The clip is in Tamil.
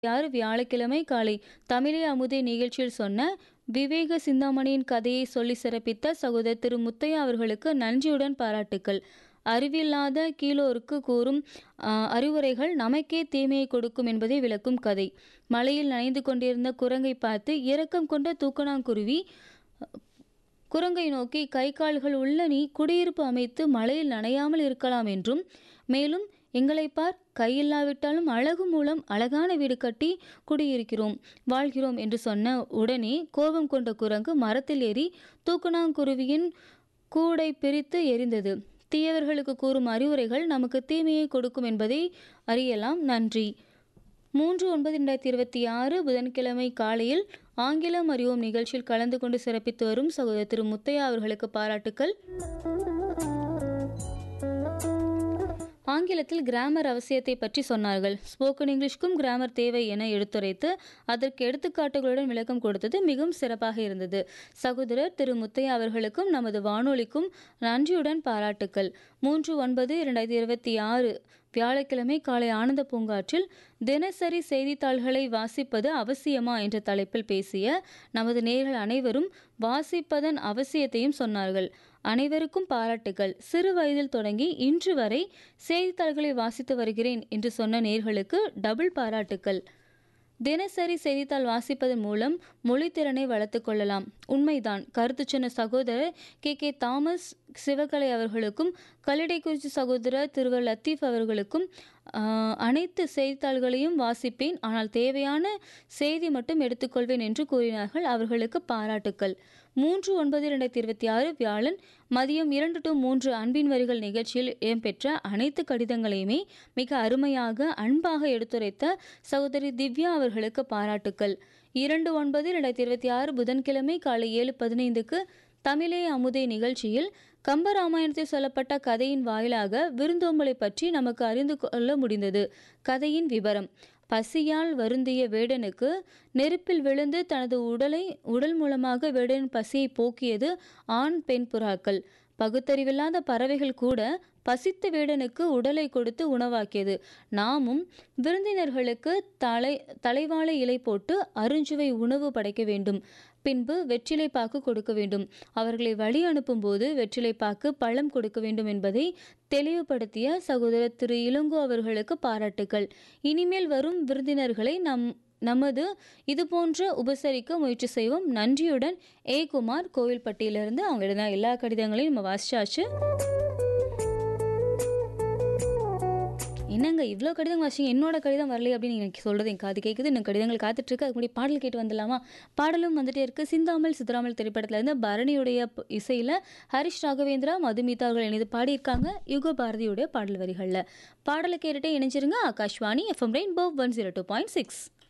யார் வியாழக்கிழமை காலை தமிழே அமுதே நிகழ்ச்சியில் சொன்ன விவேக சிந்தாமணியின் கதையை சொல்லி சிறப்பித்த சகோதரர் திரு முத்தையா அவர்களுக்கு நன்றியுடன் பாராட்டுக்கள் அறிவில்லாத கீழோருக்கு கூறும் ஆ, அறிவுரைகள் நமக்கே தீமையை கொடுக்கும் என்பதை விளக்கும் கதை மலையில் நனைந்து கொண்டிருந்த குரங்கை பார்த்து இரக்கம் கொண்ட தூக்கணாங்குருவி குரங்கை நோக்கி கை கால்கள் உள்ள நீ குடியிருப்பு அமைத்து மழையில் நனையாமல் இருக்கலாம் என்றும் மேலும் எங்களை பார் கையில்லாவிட்டாலும் அழகு மூலம் அழகான வீடு கட்டி குடியிருக்கிறோம் வாழ்கிறோம் என்று சொன்ன உடனே கோபம் கொண்ட குரங்கு மரத்தில் ஏறி தூக்கணாங்குருவியின் கூடை பிரித்து எரிந்தது தீயவர்களுக்கு கூறும் அறிவுரைகள் நமக்கு தீமையை கொடுக்கும் என்பதை அறியலாம் நன்றி மூன்று ஒன்பது ரெண்டாயிரத்தி இருபத்தி ஆறு புதன்கிழமை காலையில் ஆங்கிலம் அறிவோம் நிகழ்ச்சியில் கலந்து கொண்டு சிறப்பித்து வரும் சகோதரர் திரு முத்தையா அவர்களுக்கு பாராட்டுக்கள் ஆங்கிலத்தில் கிராமர் அவசியத்தை பற்றி சொன்னார்கள் ஸ்போக்கன் இங்கிலீஷ்க்கும் கிராமர் தேவை என எடுத்துரைத்து அதற்கு எடுத்துக்காட்டுகளுடன் விளக்கம் கொடுத்தது மிகவும் சிறப்பாக இருந்தது சகோதரர் திரு முத்தையா அவர்களுக்கும் நமது வானொலிக்கும் நன்றியுடன் பாராட்டுக்கள் மூன்று ஒன்பது இரண்டாயிரத்தி இருபத்தி ஆறு வியாழக்கிழமை காலை ஆனந்த பூங்காற்றில் தினசரி செய்தித்தாள்களை வாசிப்பது அவசியமா என்ற தலைப்பில் பேசிய நமது நேயர்கள் அனைவரும் வாசிப்பதன் அவசியத்தையும் சொன்னார்கள் அனைவருக்கும் பாராட்டுகள் சிறு வயதில் தொடங்கி இன்று வரை செய்தித்தாள்களை வாசித்து வருகிறேன் என்று சொன்ன நேர்களுக்கு டபுள் பாராட்டுக்கள் தினசரி செய்தித்தாள் வாசிப்பதன் மூலம் மொழித்திறனை வளர்த்துக் கொள்ளலாம் உண்மைதான் கருத்து சொன்ன சகோதரர் கே கே தாமஸ் சிவகலை அவர்களுக்கும் கல்லிடைக்குறிச்சி சகோதரர் திருவர் லத்தீப் அவர்களுக்கும் ஆஹ், அனைத்து செய்தித்தாள்களையும் வாசிப்பேன் ஆனால் தேவையான செய்தி மட்டும் எடுத்துக்கொள்வேன் என்று கூறினார்கள் அவர்களுக்கு பாராட்டுக்கள் மூன்று ஒன்பது இரண்டாயிரத்தி இருபத்தி ஆறு வியாழன் மதியம் இரண்டு டு மூன்று அன்பின் வரிகள் நிகழ்ச்சியில் இடம்பெற்ற அனைத்து கடிதங்களையுமே மிக அருமையாக அன்பாக எடுத்துரைத்த சகோதரி திவ்யா அவர்களுக்கு பாராட்டுக்கள் இரண்டு ஒன்பது இரண்டாயிரத்தி இருபத்தி ஆறு புதன்கிழமை காலை ஏழு பதினைந்துக்கு தமிழே அமுதே நிகழ்ச்சியில் கம்பராமாயணத்தில் சொல்லப்பட்ட கதையின் வாயிலாக விருந்தோம்பலை பற்றி நமக்கு அறிந்து கொள்ள முடிந்தது கதையின் விவரம் பசியால் வருந்திய வேடனுக்கு நெருப்பில் விழுந்து தனது உடலை உடல் மூலமாக வேடனின் பசியை போக்கியது ஆண் பெண் புறாக்கள் பகுத்தறிவில்லாத பறவைகள் கூட பசித்த வேடனுக்கு உடலை கொடுத்து உணவாக்கியது நாமும் விருந்தினர்களுக்கு தலை தலைவாழை இலை போட்டு அருஞ்சுவை உணவு படைக்க வேண்டும் பின்பு வெற்றிலை பாக்கு கொடுக்க வேண்டும் அவர்களை வழி அனுப்பும்போது வெற்றிலை பாக்கு பழம் கொடுக்க வேண்டும் என்பதை தெளிவுபடுத்திய சகோதரர் திரு இளங்கோ அவர்களுக்கு பாராட்டுக்கள் இனிமேல் வரும் விருந்தினர்களை நம் நமது இது போன்ற உபசரிக்க முயற்சி செய்வோம் நன்றியுடன் ஏ குமார் கோவில்பட்டியிலிருந்து அவங்க எழுதின எல்லா கடிதங்களையும் நம்ம வாசிச்சாச்சு என்னங்க இவ்வளோ கடிதம் வாசிங்க என்னோட கடிதம் வரலையே அப்படின்னு எனக்கு சொல்கிறது என் காது கேட்குது இன்னும் கடிதங்கள் காத்துட்ருக்கு அதுக்கு முன்னாடி பாடல் கேட்டு வந்துடலாமா பாடலும் வந்துட்டே இருக்கு சிந்தாமல் சித்தராமல் திரைப்படத்துல இருந்து பரணியுடைய ப- இசையில ஹரிஷ் ராகவேந்திரா மதுமிதா அவர்கள் இணைந்து பாடியிருக்காங்க யுக பாரதியுடைய பாடல் வரிகளில் பாடலை கேட்டுட்டே இணைஞ்சிருங்க Akashvani FM rainbow one zero two point six